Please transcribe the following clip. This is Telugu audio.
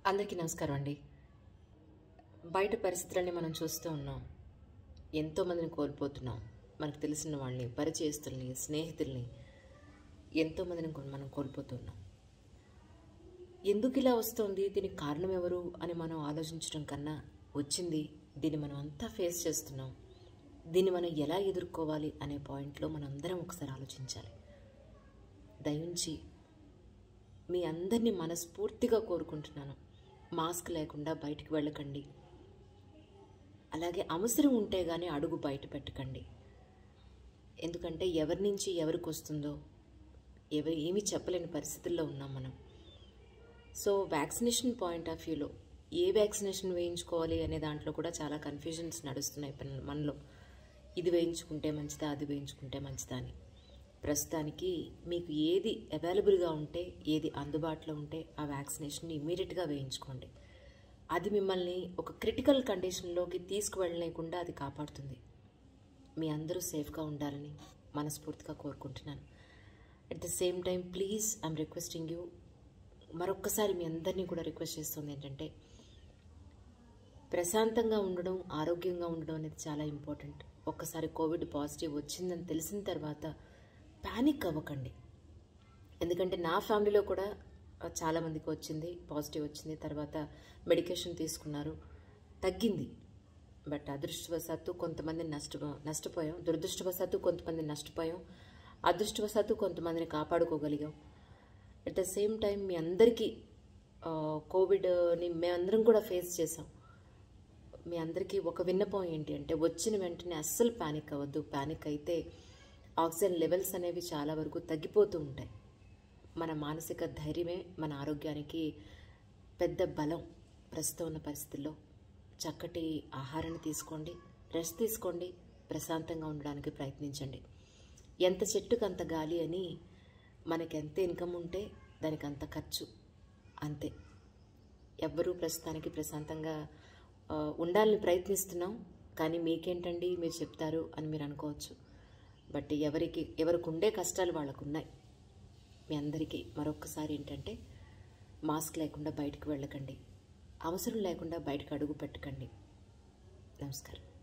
అందరికీ నమస్కారం అండి బయట పరిస్థితులన్నీ మనం చూస్తూ ఉన్నాం ఎంతోమందిని కోల్పోతున్నాం మనకు తెలిసిన వాళ్ళని పరిచయస్తుల్ని స్నేహితుల్ని ఎంతోమందిని కొ- మనం కోల్పోతున్నాం ఎందుకు ఇలా వస్తుంది దీనికి కారణం ఎవరు అని మనం ఆలోచించడం కన్నా వచ్చింది దీన్ని మనం అంతా ఫేస్ చేస్తున్నాం దీన్ని మనం ఎలా ఎదుర్కోవాలి అనే పాయింట్లో మనం అందరం ఒకసారి ఆలోచించాలి దయించి మీ అందరినీ మనస్ఫూర్తిగా కోరుకుంటున్నాను మాస్క్ లేకుండా బయటికి వెళ్ళకండి అలాగే అవసరం ఉంటే కానీ అడుగు బయట పెట్టకండి ఎందుకంటే ఎవరి నుంచి ఎవరికి వస్తుందో ఎవరు ఏమీ చెప్పలేని పరిస్థితుల్లో ఉన్నాం మనం సో వ్యాక్సినేషన్ పాయింట్ ఆఫ్ వ్యూలో ఏ వ్యాక్సినేషన్ వేయించుకోవాలి అనే దాంట్లో కూడా చాలా కన్ఫ్యూజన్స్ నడుస్తున్నాయి పన్- మనలో ఇది వేయించుకుంటే మంచిదా అది వేయించుకుంటే మంచిదా అని ప్రస్తుతానికి మీకు ఏది అవైలబుల్గా ఉంటే ఏది అందుబాటులో ఉంటే ఆ వ్యాక్సినేషన్ ఇమీడియట్గా వేయించుకోండి అది మిమ్మల్ని ఒక క్రిటికల్ కండిషన్లోకి తీసుకువెళ్ళలేకుండా అది కాపాడుతుంది మీ అందరూ సేఫ్గా ఉండాలని మనస్ఫూర్తిగా కోరుకుంటున్నాను at the same time please I'm requesting you మరొక్కసారి మీ అందరినీ కూడా రిక్వెస్ట్ చేస్తుంది ఏంటంటే ప్రశాంతంగా ఉండడం ఆరోగ్యంగా ఉండడం అనేది చాలా ఇంపార్టెంట్ ఒక్కసారి కోవిడ్ పాజిటివ్ వచ్చిందని తెలిసిన తర్వాత ప్యానిక్ అవ్వకండి ఎందుకంటే నా ఫ్యామిలీలో కూడా ఆ, చాలామందికి వచ్చింది పాజిటివ్ వచ్చింది తర్వాత మెడికేషన్ తీసుకున్నారు తగ్గింది బట్ అదృష్టవశాత్తు కొంతమంది నష్ట నష్టపోయాం దురదృష్టవశాత్తు కొంతమంది నష్టపోయాం అదృష్టవశాత్తు కొంతమందిని కాపాడుకోగలిగాం అట్ ద సేమ్ టైం మీ అందరికీ ఆ, కోవిడ్ని మేమందరం కూడా ఫేస్ చేసాం మీ అందరికీ ఒక విన్నపం ఏంటి అంటే వచ్చిన వెంటనే అస్సలు ప్యానిక్ అవ్వద్దు ప్యానిక్ అయితే ఆక్సిజన్ లెవెల్స్ అనేవి చాలా వరకు తగ్గిపోతూ ఉంటాయి మన మానసిక ధైర్యమే మన ఆరోగ్యానికి పెద్ద బలం ప్రస్తుతం ఉన్న పరిస్థితుల్లో చక్కటి ఆహారాన్ని తీసుకోండి రెస్ట్ తీసుకోండి ప్రశాంతంగా ఉండడానికి ప్రయత్నించండి ఎంత చెట్టుకు అంత గాలి అని మనకి ఎంత ఇన్కమ్ ఉంటే దానికి అంత ఖర్చు అంతే ఎవ్వరూ ప్రస్తుతానికి ప్రశాంతంగా ఆ, ఉండాలని ప్రయత్నిస్తున్నాం కానీ మీకేంటండి మీరు చెప్తారు అని మీరు అనుకోవచ్చు బట్ ఎవరికి ఎవరికి ఉండే కష్టాలు వాళ్ళకు ఉన్నాయి మీ అందరికీ మరొక్కసారి ఏంటంటే మాస్క్ లేకుండా బయటకు వెళ్ళకండి అవసరం లేకుండా బయటకు అడుగు పెట్టకండి నమస్కారం